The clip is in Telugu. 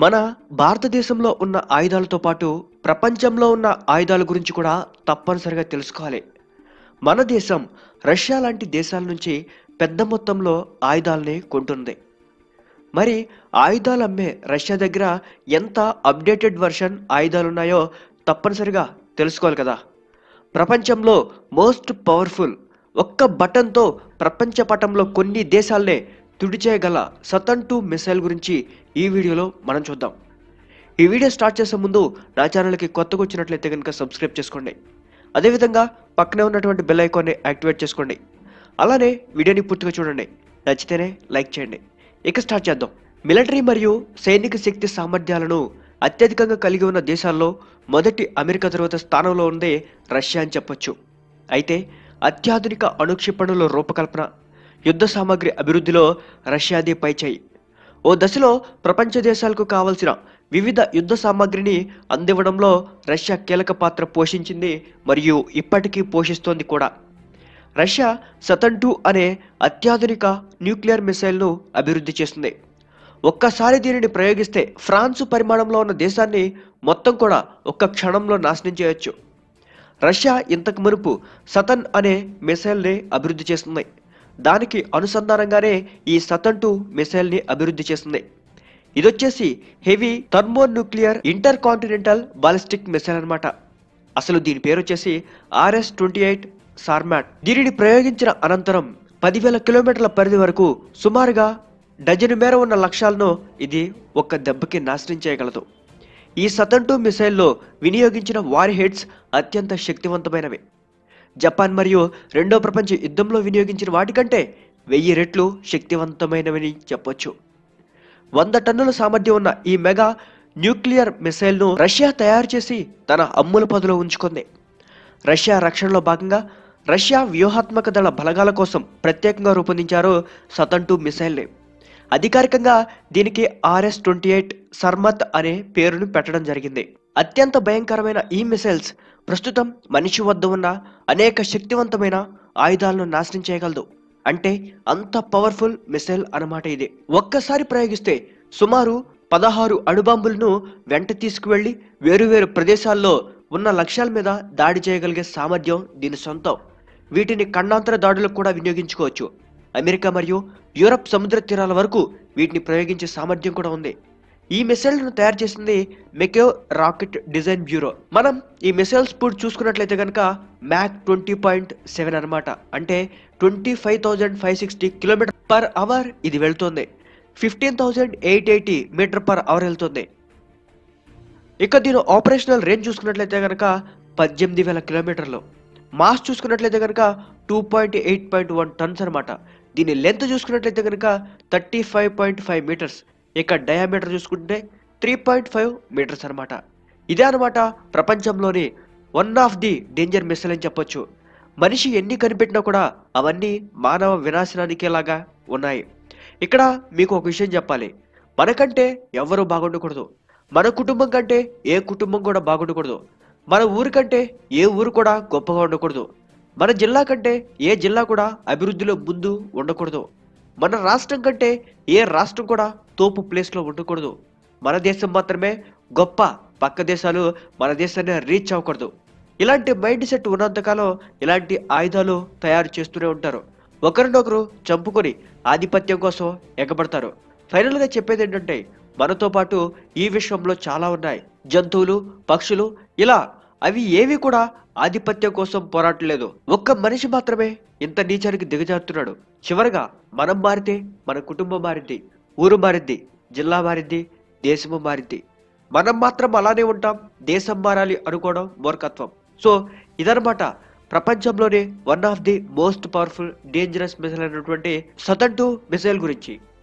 మన భారతదేశంలో ఉన్న ఆయుధాలతో పాటు ప్రపంచంలో ఉన్న ఆయుధాల గురించి కూడా తప్పనిసరిగా తెలుసుకోవాలి మన దేశం రష్యా లాంటి దేశాల నుంచి పెద్ద మొత్తంలో ఆయుధాలని కొంటుంది మరి ఆయుధాలు అమ్మే రష్యా దగ్గర ఎంత అప్డేటెడ్ వర్షన్ ఆయుధాలు ఉన్నాయో తప్పనిసరిగా తెలుసుకోవాలి కదా ప్రపంచంలో మోస్ట్ పవర్ఫుల్ ఒక్క బటన్తో ప్రపంచ పటంలో కొన్ని దేశాలనే తుడిచేయగల సతన్ టూ మిసైల్ గురించి ఈ వీడియోలో మనం చూద్దాం ఈ వీడియో స్టార్ట్ చేసే ముందు నా ఛానల్కి కొత్తగా వచ్చినట్లయితే కనుక సబ్స్క్రైబ్ చేసుకోండి అదేవిధంగా పక్కనే ఉన్నటువంటి బెల్ ఐకాన్ని యాక్టివేట్ చేసుకోండి అలానే వీడియోని పూర్తిగా చూడండి నచ్చితేనే లైక్ చేయండి ఇక స్టార్ట్ చేద్దాం మిలిటరీ మరియు సైనిక శక్తి సామర్థ్యాలను అత్యధికంగా కలిగి ఉన్న దేశాల్లో మొదటి అమెరికా తర్వాత స్థానంలో ఉంది రష్యా అని చెప్పొచ్చు అయితే అత్యాధునిక అణుక్షిపణుల రూపకల్పన యుద్ధ సామాగ్రి అభివృద్ధిలో రష్యాదే పైచేయి ఓ దశలో ప్రపంచ దేశాలకు కావలసిన వివిధ యుద్ధ సామాగ్రిని అందివ్వడంలో రష్యా కీలక పాత్ర పోషించింది మరియు ఇప్పటికీ పోషిస్తోంది కూడా రష్యా సతన్ టూ అనే అత్యాధునిక న్యూక్లియర్ మిసైల్ను అభివృద్ధి చేస్తుంది ఒక్కసారి దీనిని ప్రయోగిస్తే ఫ్రాన్సు పరిమాణంలో ఉన్న దేశాన్ని మొత్తం కూడా ఒక్క క్షణంలో నాశనం చేయొచ్చు రష్యా ఇంతకు మునుపు సతన్ అనే మిసైల్ని అభివృద్ధి చేస్తుంది దానికి అనుసంధానంగానే ఈ సతన్ టూ మిసైల్ని అభివృద్ధి చేస్తుంది ఇదొచ్చేసి heavy thermonuclear intercontinental ballistic missile అన్నమాట అసలు దీని పేరు వచ్చేసి ఆర్ఎస్ ట్వంటీ ఎయిట్ సార్మాట్ దీనిని ప్రయోగించిన అనంతరం పదివేల కిలోమీటర్ల పరిధి వరకు సుమారుగా డజను మేర ఉన్న లక్ష్యాలను ఇది ఒక్క దెబ్బకి నాశనం చేయగలదు ఈ సతన్ టూ మిసైల్లో వినియోగించిన వార్ హెడ్స్ అత్యంత శక్తివంతమైనవి జపాన్ మరియు రెండో ప్రపంచ యుద్ధంలో వినియోగించిన వాటికంటే వెయ్యి రెట్లు శక్తివంతమైనవని చెప్పొచ్చు వంద టన్నుల సామర్థ్యం ఉన్న ఈ మెగా న్యూక్లియర్ మిసైల్ను రష్యా తయారు చేసి తన అమ్ముల పదులో ఉంచుకుంది రష్యా రక్షణలో భాగంగా రష్యా వ్యూహాత్మక దళ బలగాల కోసం ప్రత్యేకంగా రూపొందించారు సతన్ టూ మిసైల్ని అధికారికంగా దీనికి ఆర్ఎస్ ట్వంటీ ఎయిట్ సర్మత్ అనే పేరును పెట్టడం జరిగింది అత్యంత భయంకరమైన ఈ మిసైల్స్ ప్రస్తుతం మనిషి వద్ద ఉన్న అనేక శక్తివంతమైన ఆయుధాలను నాశనం చేయగలదు అంటే అంత పవర్ఫుల్ మిసైల్ అన్నమాట ఇది ఒక్కసారి ప్రయోగిస్తే సుమారు పదహారు అణుబాంబులను వెంట తీసుకువెళ్లి వేరువేరు ప్రదేశాల్లో ఉన్న లక్ష్యాల మీద దాడి చేయగలిగే సామర్థ్యం దీని సొంతం వీటిని ఖండాంతర దాడులకు కూడా వినియోగించుకోవచ్చు అమెరికా మరియు యూరప్ సముద్ర తీరాల వరకు వీటిని ప్రయోగించే సామర్థ్యం కూడా ఉంది ఈ మిసైల్ను తయారు చేసింది మెకేవ్ రాకెట్ డిజైన్ బ్యూరో మనం ఈ మిసైల్ స్పీడ్ చూసుకున్నట్లయితే కనుక మ్యాక్ ట్వంటీ పాయింట్ సెవెన్ అనమాట అంటే twenty five thousand five sixty kilometre per hour ఇది వెళ్తుంది fifteen thousand eight eighty metre per hour వెళ్తుంది ఇక దీని ఆపరేషనల్ రేంజ్ చూసుకున్నట్లయితే కనుక పద్దెనిమిది వేల కిలోమీటర్లు మాస్ చూసుకున్నట్లయితే కనుక two point eight point one tons అనమాట దీని లెంత్ చూసుకున్నట్లయితే కనుక thirty five point five metres ఇక డయామీటర్ చూసుకుంటే త్రీ పాయింట్ ఫైవ్ మీటర్స్ అనమాట ఇదే అనమాట ప్రపంచంలోని one of the danger missile అని చెప్పొచ్చు మనిషి ఎన్ని కనిపెట్టినా కూడా అవన్నీ మానవ వినాశనానికేలాగా ఉన్నాయి ఇక్కడ మీకు ఒక విషయం చెప్పాలి మనకంటే ఎవరు బాగుండకూడదు మన కుటుంబం కంటే ఏ కుటుంబం కూడా బాగుండకూడదు మన ఊరి కంటే ఏ ఊరు కూడా గొప్పగా ఉండకూడదు మన జిల్లా కంటే ఏ జిల్లా కూడా అభివృద్ధిలో ముందు ఉండకూడదు మన రాష్ట్రం కంటే ఏ రాష్ట్రం కూడా తోపు ప్లేస్లో ఉండకూడదు మన దేశం మాత్రమే గొప్ప పక్క దేశాలు మన దేశాన్ని రీచ్ అవ్వకూడదు ఇలాంటి మైండ్ సెట్ ఉన్నంతకాలం ఇలాంటి ఆయుధాలు తయారు చేస్తూనే ఉంటారు ఒకరినొకరు చంపుకొని ఆధిపత్యం కోసం ఎగబడతారు ఫైనల్గా చెప్పేది ఏంటంటే మనతో పాటు ఈ విశ్వంలో చాలా ఉన్నాయి జంతువులు పక్షులు ఇలా అవి ఏవి కూడా ఆధిపత్యం కోసం పోరాటలేదు ఒక్క మనిషి మాత్రమే ఇంత నీచానికి దిగజారుతున్నాడు చివరగా మనం మారితే మన కుటుంబం మారింది ఊరు మారింది జిల్లా మారింది దేశము మారింది మనం మాత్రం అలానే ఉంటాం దేశం మారాలి అనుకోవడం మూర్ఖత్వం సో ఇదనమాట ప్రపంచంలోనే one of the most powerful dangerous missile అయినటువంటి సతన్ టూ మిసైల్ గురించి